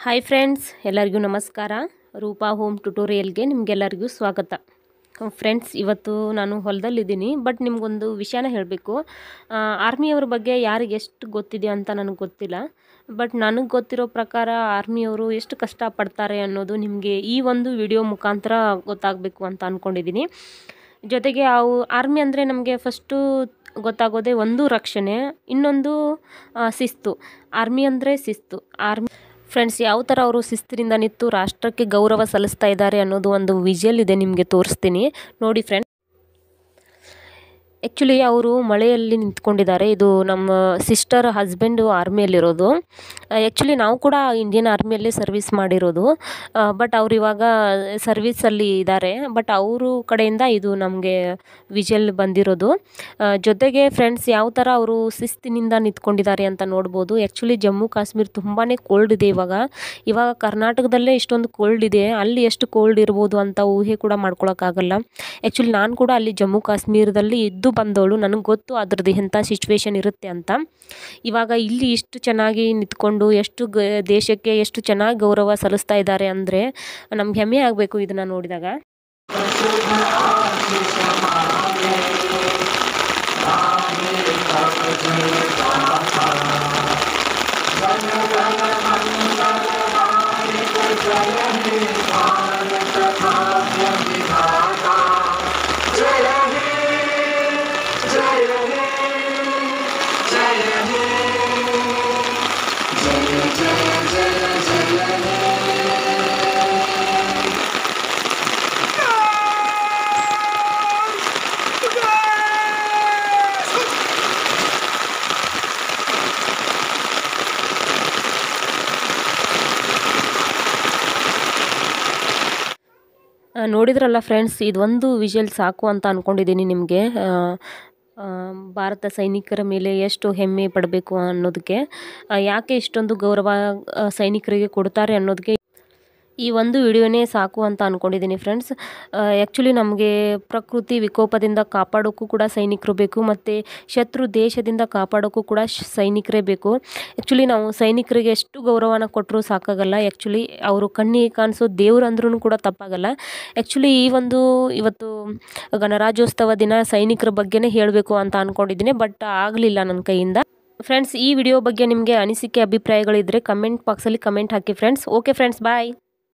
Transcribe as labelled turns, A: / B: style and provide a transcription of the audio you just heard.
A: hi friends ಎಲ್ಲರಿಗೂ ನಮಸ್ಕಾರ Roopa home ಟ್ಯುಟೋರಿಯಲ್ಗೆ ನಿಮಗೆಲ್ಲರಿಗೂ ಸ್ವಾಗತ ಫ್ರೆಂಡ್ಸ್ ಇವತ್ತು ನಾನು ಹೊಲದಲ್ಲಿದ್ದೀನಿ ಬಟ್ ನಿಮಗೊಂದು ವಿಷಯನ ಹೇಳಬೇಕು ಆರ್ಮಿಯವ್ರ ಬಗ್ಗೆ ಯಾರಿಗೆ ಎಷ್ಟು ಗೊತ್ತಿದೆ ಅಂತ ನನಗೆ ಗೊತ್ತಿಲ್ಲ ಬಟ್ ನನಗೆ ಗೊತ್ತಿರೋ ಪ್ರಕಾರ ಆರ್ಮಿಯವರು ಎಷ್ಟು ಕಷ್ಟಪಡ್ತಾರೆ ಅನ್ನೋದು ನಿಮಗೆ ಈ ಒಂದು ವಿಡಿಯೋ ಮುಖಾಂತರ ಗೊತ್ತಾಗಬೇಕು ಅಂತ ಅಂದ್ಕೊಂಡಿದ್ದೀನಿ ಜೊತೆಗೆ ಅವು ಆರ್ಮಿ ಅಂದರೆ ನಮಗೆ ಫಸ್ಟು ಗೊತ್ತಾಗೋದೇ ಒಂದು ರಕ್ಷಣೆ ಇನ್ನೊಂದು ಆ, ಶಿಸ್ತು ಆರ್ಮಿ ಅಂದರೆ ಶಿಸ್ತು ಆರ್ಮಿ ಫ್ರೆಂಡ್ಸ್ ಯಾವ ಥರ ಅವರು ಶಿಸ್ತಿನಿಂದ ನಿಂತು ರಾಷ್ಟ್ರಕ್ಕೆ ಗೌರವ ಸಲ್ಲಿಸ್ತಾ ಇದ್ದಾರೆ ಅನ್ನೋದು ಒಂದು ವಿಜುವಲ್ ಇದೆ ನಿಮಗೆ ತೋರಿಸ್ತೀನಿ ನೋಡಿ ಫ್ರೆಂಡ್ಸ್ ಆ್ಯಕ್ಚುಲಿ ಅವರು ಮಳೆಯಲ್ಲಿ ನಿಂತ್ಕೊಂಡಿದ್ದಾರೆ ಇದು ನಮ್ಮ ಸಿಸ್ಟರ್ ಹಸ್ಬೆಂಡು ಆರ್ಮಿಯಲ್ಲಿರೋದು ಆ್ಯಕ್ಚುಲಿ ನಾವು ಕೂಡ ಇಂಡಿಯನ್ ಆರ್ಮಿಯಲ್ಲಿ ಸರ್ವಿಸ್ ಮಾಡಿರೋದು ಬಟ್ ಅವ್ರು ಇವಾಗ ಸರ್ವಿಸಲ್ಲಿ ಇದ್ದಾರೆ ಬಟ್ ಅವರು ಕಡೆಯಿಂದ ಇದು ನಮಗೆ ವಿಜುವಲ್ ಬಂದಿರೋದು ಆ, ಜೊತೆಗೆ ಫ್ರೆಂಡ್ಸ್ ಯಾವ ಥರ ಅವರು ಶಿಸ್ತಿನಿಂದ ನಿಂತ್ಕೊಂಡಿದ್ದಾರೆ ಅಂತ ನೋಡ್ಬೋದು ಆ್ಯಕ್ಚುಲಿ ಜಮ್ಮು ಕಾಶ್ಮೀರ ತುಂಬಾ ಕೋಲ್ಡ್ ಇದೆ ಇವಾಗ ಇವಾಗ ಕರ್ನಾಟಕದಲ್ಲೇ ಇಷ್ಟೊಂದು ಕೋಲ್ಡ್ ಇದೆ ಅಲ್ಲಿ ಎಷ್ಟು ಕೋಲ್ಡ್ ಇರ್ಬೋದು ಅಂತ ಊಹೆ ಕೂಡ ಮಾಡ್ಕೊಳಕ್ಕಾಗಲ್ಲ ಆ್ಯಕ್ಚುಲಿ ನಾನು ಕೂಡ ಅಲ್ಲಿ ಜಮ್ಮು ಕಾಶ್ಮೀರದಲ್ಲಿ ಇದ್ದು ಬಂದವಳು ನನಗೆ ಗೊತ್ತು ಅದ್ರದ್ದು ಎಂಥ ಸಿಚುವೇಶನ್ ಇರುತ್ತೆ ಅಂತ ಇವಾಗ ಇಲ್ಲಿ ಇಷ್ಟು ಚೆನ್ನಾಗಿ ನಿಂತ್ಕೊಂಡು ಎಷ್ಟು ಗ ದೇಶಕ್ಕೆ ಎಷ್ಟು ಚೆನ್ನಾಗಿ ಗೌರವ ಸಲ್ಲಿಸ್ತಾ ಇದ್ದಾರೆ ಅಂದರೆ ನಮ್ಗೆ ಹೆಮ್ಮೆ ಆಗಬೇಕು ಇದನ್ನು ನೋಡಿದಾಗ ಆ, ನೋಡಿದ್ರಲ್ಲ ಫ್ರೆಂಡ್ಸ್ ಇದೊಂದು ವಿಜುವಲ್ ಸಾಕು ಅಂತ ಅಂದ್ಕೊಂಡಿದ್ದೀನಿ ನಿಮಗೆ ಭಾರತ ಸೈನಿಕರ ಮೇಲೆ ಎಷ್ಟು ಹೆಮ್ಮೆ ಪಡಬೇಕು ಅನ್ನೋದಕ್ಕೆ ಆ, ಯಾಕೆ ಇಷ್ಟೊಂದು ಗೌರವ ಆ, ಸೈನಿಕರಿಗೆ ಕೊಡ್ತಾರೆ ಅನ್ನೋದಕ್ಕೆ ಈ ಒಂದು ವಿಡಿಯೋನೇ ಸಾಕು ಅಂತ ಅಂದ್ಕೊಂಡಿದ್ದೀನಿ ಫ್ರೆಂಡ್ಸ್ ಆ್ಯಕ್ಚುಲಿ ನಮಗೆ ಪ್ರಕೃತಿ ವಿಕೋಪದಿಂದ ಕಾಪಾಡೋಕ್ಕೂ ಕೂಡ ಸೈನಿಕರು ಬೇಕು ಮತ್ತು ಶತ್ರು ದೇಶದಿಂದ ಕಾಪಾಡೋಕ್ಕೂ ಕೂಡ ಶ್- ಸೈನಿಕರೇ ಬೇಕು ಆ್ಯಕ್ಚುಲಿ ನಾವು ಸೈನಿಕರಿಗೆ ಎಷ್ಟು ಗೌರವನ ಕೊಟ್ಟರೂ ಸಾಕಾಗಲ್ಲ ಆ್ಯಕ್ಚುಲಿ ಅವರು ಕಣ್ಣಿಗೆ ಕಾಣಿಸೋ ದೇವ್ರು ಅಂದ್ರೂ ಕೂಡ ತಪ್ಪಾಗಲ್ಲ ಆ್ಯಕ್ಚುಲಿ ಈ ಒಂದು ಇವತ್ತು ಗಣರಾಜ್ಯೋತ್ಸವ ದಿನ ಸೈನಿಕರ ಬಗ್ಗೆನೇ ಹೇಳಬೇಕು ಅಂತ ಅಂದ್ಕೊಂಡಿದ್ದೀನಿ ಬಟ್ ಆಗಲಿಲ್ಲ ನನ್ನ ಕೈಯಿಂದ ಫ್ರೆಂಡ್ಸ್ ಈ ವಿಡಿಯೋ ಬಗ್ಗೆ ನಿಮಗೆ ಅನಿಸಿಕೆ ಅಭಿಪ್ರಾಯಗಳಿದ್ದರೆ ಕಮೆಂಟ್ ಬಾಕ್ಸಲ್ಲಿ ಕಮೆಂಟ್ ಹಾಕಿ ಫ್ರೆಂಡ್ಸ್ ಓಕೆ ಫ್ರೆಂಡ್ಸ್ ಬಾಯ್